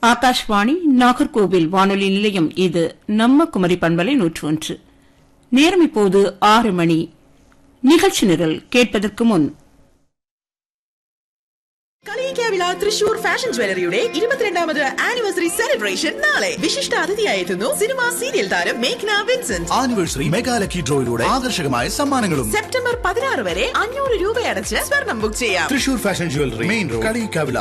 ஆகாஷ்வாணி நாகர்கோவில் வானொலி நிலையம் இது நம்ம குமரி பண்பலை நூற்று ஒன்று நேரம் இப்போது ஆறு மணி நிகழ்ச்சி நிரல் கேட்பதற்கு முன் കളിയിക്കാവിള തൃശൂർ ഫാഷൻ ജ്വല്ലറിയുടെ ഇരുപത്തിരണ്ടാമത് ആനിവേഴ്സറി സെലിബ്രേഷൻ നാളെ വിശിഷ്ട അതിഥിയായെത്തുന്നു സിനിമാ സീരിയൽ താരം മേഘ്ന വിൻസെന്റ് ആനിവേഴ്സറി മെഗാ ലക്കി ഡ്രോയിലൂടെ ആകർഷകമായ സമ്മാനങ്ങളും സെപ്റ്റംബർ പതിനാറ് വരെ അഞ്ഞൂറ് രൂപയടച്ച് സ്വർണം ബുക്ക് ചെയ്യാം Thrissur fashion jewellery main road Kaliyakkavilai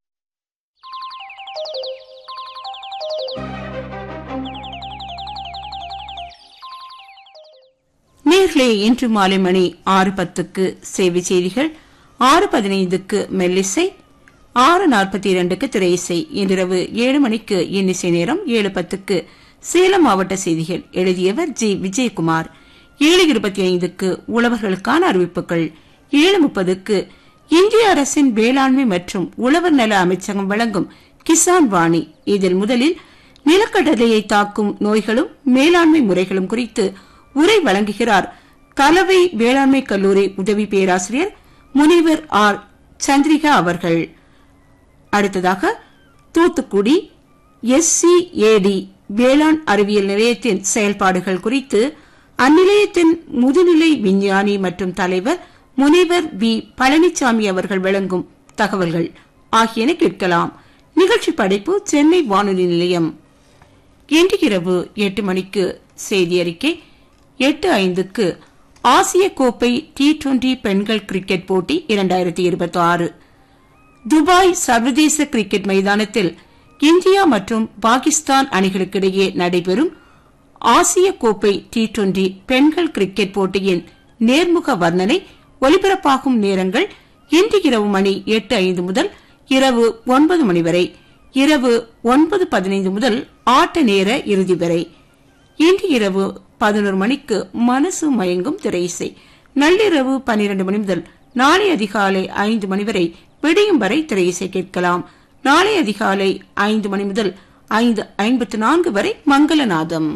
நேர்களே இன்று மாலை மணி ஆறு பத்துக்கு சேவை செய்திகள் ஆறு பதினைந்துக்கு மெல்லிசை ஆறு நாற்பத்தி இரண்டுக்கு திரையிசை இன்றிரவு ஏழு மணிக்கு இன்னிசை நேரம் ஏழு பத்துக்கு சேலம் மாவட்ட செய்திகள் எழுதியவர் ஜி விஜயகுமார் ஏழு இருபத்தி ஐந்துக்கு உழவர்களுக்கான அறிவிப்புகள் ஏழு முப்பதுக்கு இந்திய அரசின் வேளாண்மை மற்றும் உழவர் நல அமைச்சகம் வழங்கும் கிசான் வாணி இதில் முதலில் நிலக்கடலையை தாக்கும் நோய்களும் மேலாண்மை முறைகளும் குறித்து உரை வழங்குகிறார் கலவை வேளாண்மை கல்லூரி உதவி பேராசிரியர் முனிவர் ஆர் சந்திரிகா அவர்கள் அடுத்ததாக தூத்துக்குடி எஸ்சிஏடி வேளாண் அறிவியல் நிலையத்தின் செயல்பாடுகள் குறித்து அந்நிலையத்தின் முதுநிலை விஞ்ஞானி மற்றும் தலைவர் முனைவர் வி பழனிசாமி அவர்கள் வழங்கும் தகவல்கள் ஆகியன கேட்கலாம் நிகழ்ச்சி படைப்பு சென்னை வானொலி நிலையம் இன்று இரவு எட்டு மணிக்கு செய்தி அறிக்கை எட்டு ஐந்துக்கு ஆசிய கோப்பை டி டுவெண்டி பெண்கள் கிரிக்கெட் போட்டி இரண்டாயிரத்தி இருபத்தி ஆறு துபாய் சர்வதேச கிரிக்கெட் மைதானத்தில் இந்தியா மற்றும் பாகிஸ்தான் அணிகளுக்கிடையே நடைபெறும் ஆசிய கோப்பை டி டுவெண்டி பெண்கள் கிரிக்கெட் போட்டியின் நேர்முக வர்ணனை ஒலிபரப்பாகும் நேரங்கள் இன்று இரவு மணி எட்டு ஐந்து முதல் இரவு ஒன்பது மணி வரை இரவு ஒன்பது பதினைந்து முதல் ஆட்ட நேர இறுதி வரை இன்று இரவு பதினோரு மணிக்கு மனசு மயங்கும் திரையிசை நள்ளிரவு பன்னிரண்டு மணி முதல் நாளை அதிகாலை ஐந்து மணி வரை விடியும் வரை திரையிசை கேட்கலாம் நாளை அதிகாலை ஐந்து மணி முதல் ஐந்து ஐம்பத்து நான்கு வரை மங்களநாதம்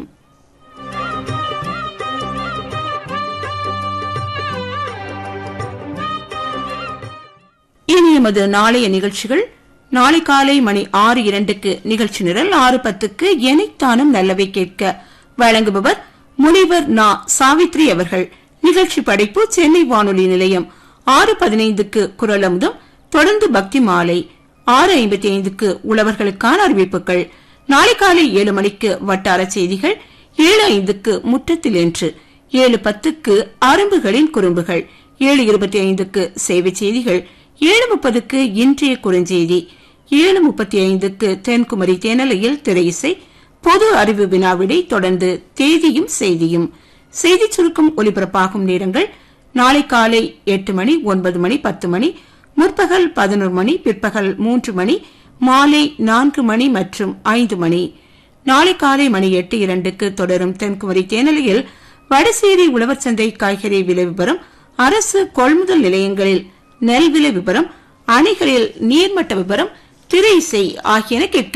இனி எமது நாளைய நிகழ்ச்சிகள் நாளை காலை மணி ஆறு இரண்டுக்கு நிகழ்ச்சி நிரல் ஆறு பத்துக்கு எனைத்தானும் நல்லவை கேட்க வழங்குபவர் முனிவர் நா சாவித்ரி அவர்கள் நிகழ்ச்சி படைப்பு சென்னை வானொலி நிலையம் ஆறு பதினைந்துக்கு குரல் அமுதம் தொடர்ந்து பக்தி மாலை ஆறு ஐம்பத்தி ஐந்துக்கு உழவர்களுக்கான அறிவிப்புகள் நாளை காலை ஏழு மணிக்கு வட்டார செய்திகள் ஏழு ஐந்துக்கு முற்றத்தில் என்று ஏழு பத்துக்கு அரும்புகளின் குறும்புகள் ஏழு இருபத்தி ஐந்துக்கு சேவை செய்திகள் ஏழு முப்பதுக்கு இன்றைய குறுஞ்செய்தி ஏழு முப்பத்தி ஐந்துக்கு தென்குமரி தேனலையில் திரையிசை பொது அறிவு வினாவிடை தொடர்ந்து தேதியும் செய்தியும் செய்தி சுருக்கம் ஒலிபரப்பாகும் நேரங்கள் நாளை காலை எட்டு மணி ஒன்பது மணி பத்து மணி முற்பகல் பதினோரு மணி பிற்பகல் மூன்று மணி மாலை நான்கு மணி மற்றும் ஐந்து மணி நாளை காலை மணி எட்டு இரண்டுக்கு தொடரும் தென்குமரி தேனலையில் வடசேரி உழவர் சந்தை காய்கறி விலை விவரம் அரசு கொள்முதல் நிலையங்களில் நெல் விலை விவரம் அணைகளில் நீர்மட்ட விவரம் திரை இசை ஆகியன கேட்க